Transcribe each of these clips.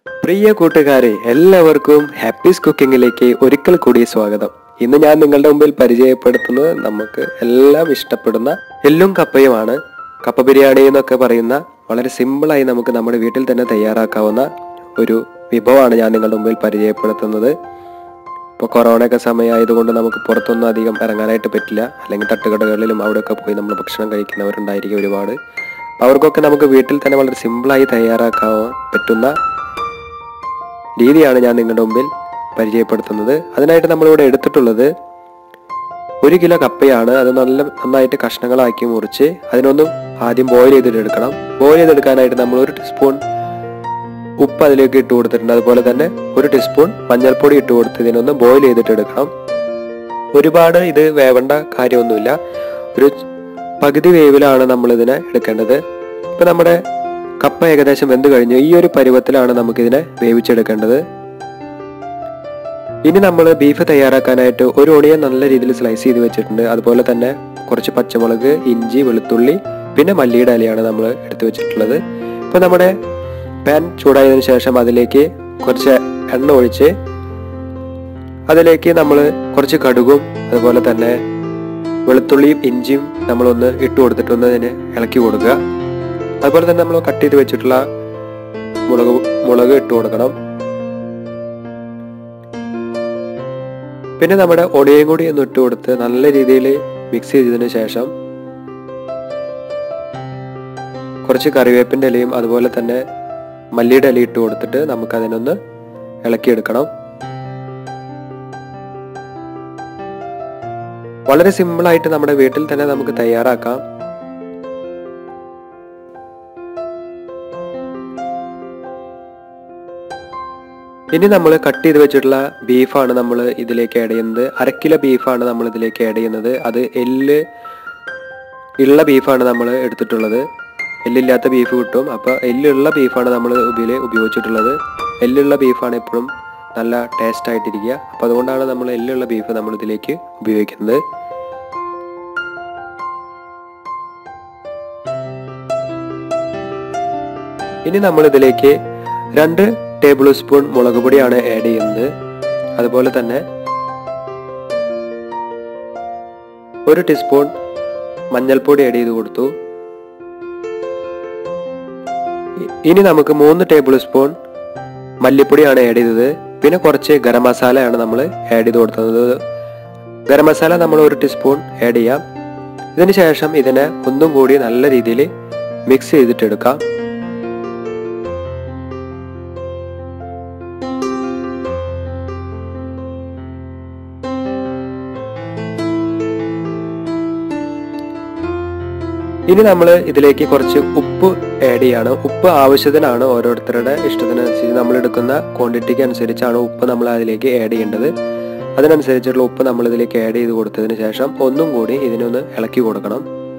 പ്രിയ കൂട്ടുകാരെ എല്ലാവർക്കും ഹാപ്പീസ് കുക്കിങ്ങിലേക്ക് ഒരിക്കൽ കൂടി സ്വാഗതം ഇന്ന് ഞാൻ നിങ്ങളുടെ മുമ്പിൽ പരിചയപ്പെടുത്തുന്നത് നമുക്ക് എല്ലാം ഇഷ്ടപ്പെടുന്ന എല്ലും കപ്പയുമാണ് കപ്പ ബിരിയാണി എന്നൊക്കെ പറയുന്ന വളരെ സിമ്പിളായി നമുക്ക് നമ്മുടെ വീട്ടിൽ തന്നെ തയ്യാറാക്കാവുന്ന ഒരു വിഭവമാണ് ഞാൻ നിങ്ങളുടെ മുമ്പിൽ പരിചയപ്പെടുത്തുന്നത് ഇപ്പോൾ കൊറോണയൊക്കെ സമയമായതുകൊണ്ട് നമുക്ക് പുറത്തൊന്നും അധികം ഇറങ്ങാനായിട്ട് പറ്റില്ല അല്ലെങ്കിൽ തട്ടുകടകളിലും അവിടെയൊക്കെ പോയി നമ്മൾ ഭക്ഷണം കഴിക്കുന്നവരുണ്ടായിരിക്കും ഒരുപാട് അപ്പോൾ അവർക്കൊക്കെ നമുക്ക് വീട്ടിൽ തന്നെ വളരെ സിമ്പിളായി തയ്യാറാക്കാൻ പറ്റുന്ന രീതിയാണ് ഞാൻ നിങ്ങളുടെ മുമ്പിൽ പരിചയപ്പെടുത്തുന്നത് അതിനായിട്ട് നമ്മളിവിടെ എടുത്തിട്ടുള്ളത് ഒരു കിലോ കപ്പയാണ് അത് നല്ല നന്നായിട്ട് കഷ്ണങ്ങളാക്കി മുറിച്ച് അതിനൊന്ന് ആദ്യം ബോയിൽ ചെയ്തിട്ടെടുക്കണം ബോയിൽ ചെയ്തെടുക്കാനായിട്ട് നമ്മൾ ഒരു ടീസ്പൂൺ ഉപ്പ് അതിലേക്ക് ഇട്ട് കൊടുത്തിട്ടുണ്ട് അതുപോലെ തന്നെ ഒരു ടീസ്പൂൺ മഞ്ഞൾപ്പൊടി ഇട്ട് കൊടുത്ത് ഇതിനൊന്ന് ബോയിൽ ചെയ്തിട്ട് എടുക്കണം ഒരുപാട് ഇത് വേവേണ്ട കാര്യമൊന്നുമില്ല ഒരു പകുതി വേവിലാണ് നമ്മൾ ഇതിനെ എടുക്കേണ്ടത് ഇപ്പൊ നമ്മുടെ കപ്പ ഏകദേശം വെന്ത് കഴിഞ്ഞു ഈ ഒരു പരുവത്തിലാണ് നമുക്കിതിനെ വേവിച്ചെടുക്കേണ്ടത് ഇനി നമ്മൾ ബീഫ് തയ്യാറാക്കാനായിട്ട് ഒരു ഒണിയൻ നല്ല രീതിയിൽ സ്ലൈസ് ചെയ്ത് വെച്ചിട്ടുണ്ട് അതുപോലെ തന്നെ കുറച്ച് പച്ചമുളക് ഇഞ്ചി വെളുത്തുള്ളി പിന്നെ മല്ലിയുടെ ഇലയാണ് നമ്മൾ എടുത്തു വെച്ചിട്ടുള്ളത് ഇപ്പൊ നമ്മുടെ പാൻ ചൂടായതിനു ശേഷം അതിലേക്ക് കുറച്ച് എണ്ണ ഒഴിച്ച് അതിലേക്ക് നമ്മൾ കുറച്ച് കടുകും അതുപോലെ തന്നെ വെളുത്തുള്ളിയും ഇഞ്ചിയും നമ്മളൊന്ന് ഇട്ട് കൊടുത്തിട്ടൊന്ന് അതിന് ഇളക്കി കൊടുക്കുക അതുപോലെ തന്നെ നമ്മൾ കട്ട് ചെയ്ത് വെച്ചിട്ടുള്ള മുളക് മുളക് ഇട്ട് കൊടുക്കണം പിന്നെ നമ്മുടെ ഒടിയും കൂടി ഒന്ന് ഇട്ട് കൊടുത്ത് നല്ല രീതിയിൽ മിക്സ് ചെയ്തതിന് ശേഷം കുറച്ച് കറിവേപ്പിൻ്റെ ഇലയും അതുപോലെ തന്നെ മല്ലിയുടെ ഇല ഇട്ട് കൊടുത്തിട്ട് നമുക്ക് അതിനൊന്ന് ഇളക്കിയെടുക്കണം വളരെ സിമ്പിളായിട്ട് നമ്മുടെ വീട്ടിൽ തന്നെ നമുക്ക് തയ്യാറാക്കാം ഇനി നമ്മൾ കട്ട് ചെയ്ത് വെച്ചിട്ടുള്ള ബീഫാണ് നമ്മൾ ഇതിലേക്ക് ആഡ് ചെയ്യുന്നത് അര കിലോ ബീഫാണ് നമ്മൾ ഇതിലേക്ക് ആഡ് ചെയ്യുന്നത് അത് എല്ല് ഉള്ള ബീഫാണ് നമ്മൾ എടുത്തിട്ടുള്ളത് എല്ലില്ലാത്ത ബീഫ് കിട്ടും അപ്പോൾ എല്ലുള്ള ബീഫാണ് നമ്മൾ ഇതിൽ ഉപയോഗിച്ചിട്ടുള്ളത് എല്ലുള്ള ബീഫാണ് എപ്പോഴും നല്ല ടേസ്റ്റ് ആയിട്ടിരിക്കുക അപ്പോൾ അതുകൊണ്ടാണ് നമ്മൾ എല്ലുള്ള ബീഫ് നമ്മൾ ഇതിലേക്ക് ഉപയോഗിക്കുന്നത് ഇനി നമ്മൾ ഇതിലേക്ക് രണ്ട് ടേബിൾ സ്പൂൺ മുളക് പൊടിയാണ് ആഡ് ചെയ്യുന്നത് അതുപോലെ തന്നെ ഒരു ടീസ്പൂൺ മഞ്ഞൾപ്പൊടി ആഡ് ചെയ്ത് കൊടുത്തു ഇനി നമുക്ക് മൂന്ന് ടേബിൾ സ്പൂൺ മല്ലിപ്പൊടിയാണ് ആഡ് ചെയ്തത് പിന്നെ കുറച്ച് ഗരം മസാലയാണ് നമ്മൾ ആഡ് ചെയ്ത് കൊടുത്തത് ഗരം മസാല നമ്മൾ ഒരു ടീസ്പൂൺ ആഡ് ചെയ്യാം ഇതിന് ശേഷം ഇതിനെ ഒന്നും കൂടി നല്ല രീതിയിൽ മിക്സ് ചെയ്തിട്ടെടുക്കാം ഇനി നമ്മൾ ഇതിലേക്ക് കുറച്ച് ഉപ്പ് ആഡ് ചെയ്യാണ് ഉപ്പ് ആവശ്യത്തിനാണ് ഓരോരുത്തരുടെ ഇഷ്ടത്തിനനുസരിച്ച് നമ്മൾ എടുക്കുന്ന ക്വാണ്ടിറ്റിക്ക് അനുസരിച്ചാണ് ഉപ്പ് നമ്മൾ അതിലേക്ക് ആഡ് ചെയ്യേണ്ടത് അതിനനുസരിച്ചുള്ള ഉപ്പ് നമ്മൾ ഇതിലേക്ക് ആഡ് ചെയ്ത് കൊടുത്തതിന് ശേഷം ഒന്നും കൂടി ഇതിനൊന്ന് ഇളക്കി കൊടുക്കണം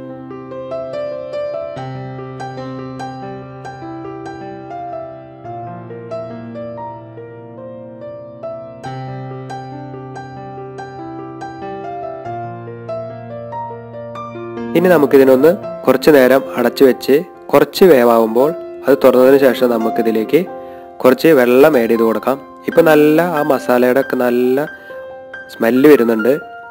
ഇനി നമുക്കിതിനൊന്ന് കുറച്ച് നേരം അടച്ചു വെച്ച് കുറച്ച് വേവാകുമ്പോൾ അത് തുറന്നതിന് ശേഷം നമുക്കിതിലേക്ക് കുറച്ച് വെള്ളം ആഡ് ചെയ്ത് കൊടുക്കാം ഇപ്പം നല്ല ആ മസാലയുടെ ഒക്കെ നല്ല സ്മെല്ല് വരുന്നുണ്ട്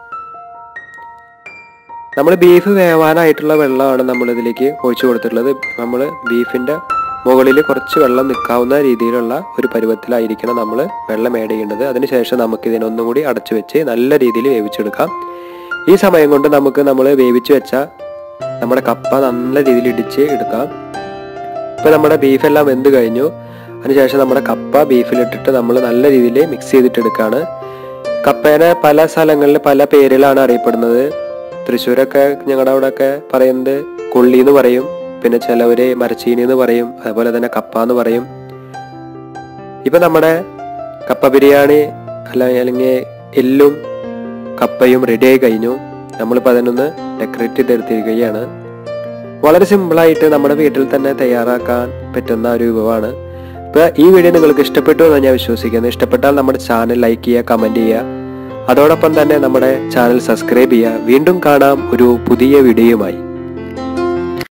നമ്മൾ ബീഫ് വേവാനായിട്ടുള്ള വെള്ളമാണ് നമ്മൾ ഇതിലേക്ക് ഒഴിച്ചു കൊടുത്തിട്ടുള്ളത് നമ്മൾ ബീഫിൻ്റെ മുകളിൽ കുറച്ച് വെള്ളം നിൽക്കാവുന്ന രീതിയിലുള്ള ഒരു പരുവത്തിലായിരിക്കണം നമ്മൾ വെള്ളം ആഡ് ചെയ്യേണ്ടത് അതിനുശേഷം നമുക്ക് ഇതിനൊന്നും കൂടി അടച്ചു വെച്ച് നല്ല രീതിയിൽ വേവിച്ചെടുക്കാം ഈ സമയം കൊണ്ട് നമുക്ക് നമ്മൾ വേവിച്ച് വെച്ച നമ്മുടെ കപ്പ നല്ല രീതിയിൽ ഇടിച്ച് എടുക്കാം ഇപ്പം നമ്മുടെ ബീഫെല്ലാം വെന്ത് കഴിഞ്ഞു അതിനുശേഷം നമ്മുടെ കപ്പ ബീഫിലിട്ടിട്ട് നമ്മൾ നല്ല രീതിയിൽ മിക്സ് ചെയ്തിട്ടെടുക്കുകയാണ് കപ്പേനെ പല സ്ഥലങ്ങളിൽ പല പേരിലാണ് അറിയപ്പെടുന്നത് തൃശ്ശൂരൊക്കെ ഞങ്ങളുടെ അവിടെയൊക്കെ പറയുന്നത് കൊള്ളി എന്ന് പറയും പിന്നെ ചിലവര് മരച്ചീനി എന്ന് പറയും അതുപോലെ തന്നെ കപ്പ എന്ന് പറയും ഇപ്പം നമ്മുടെ കപ്പ ബിരിയാണി അല്ല അല്ലെങ്കിൽ എല്ലും കപ്പയും റെഡിയായി കഴിഞ്ഞു നമ്മളിപ്പോൾ അതിനൊന്ന് ഡെക്കറേറ്റ് ചെയ്തെടുത്തിരിക്കുകയാണ് വളരെ സിമ്പിളായിട്ട് നമ്മുടെ വീട്ടിൽ തന്നെ തയ്യാറാക്കാൻ പറ്റുന്ന ഒരു വിഭവമാണ് ഇപ്പോൾ ഈ വീഡിയോ നിങ്ങൾക്ക് ഇഷ്ടപ്പെട്ടു എന്ന് ഞാൻ വിശ്വസിക്കുന്നു ഇഷ്ടപ്പെട്ടാൽ നമ്മുടെ ചാനൽ ലൈക്ക് ചെയ്യുക കമൻറ്റ് ചെയ്യുക അതോടൊപ്പം തന്നെ നമ്മുടെ ചാനൽ സബ്സ്ക്രൈബ് ചെയ്യുക വീണ്ടും കാണാം ഒരു പുതിയ വീഡിയോയുമായി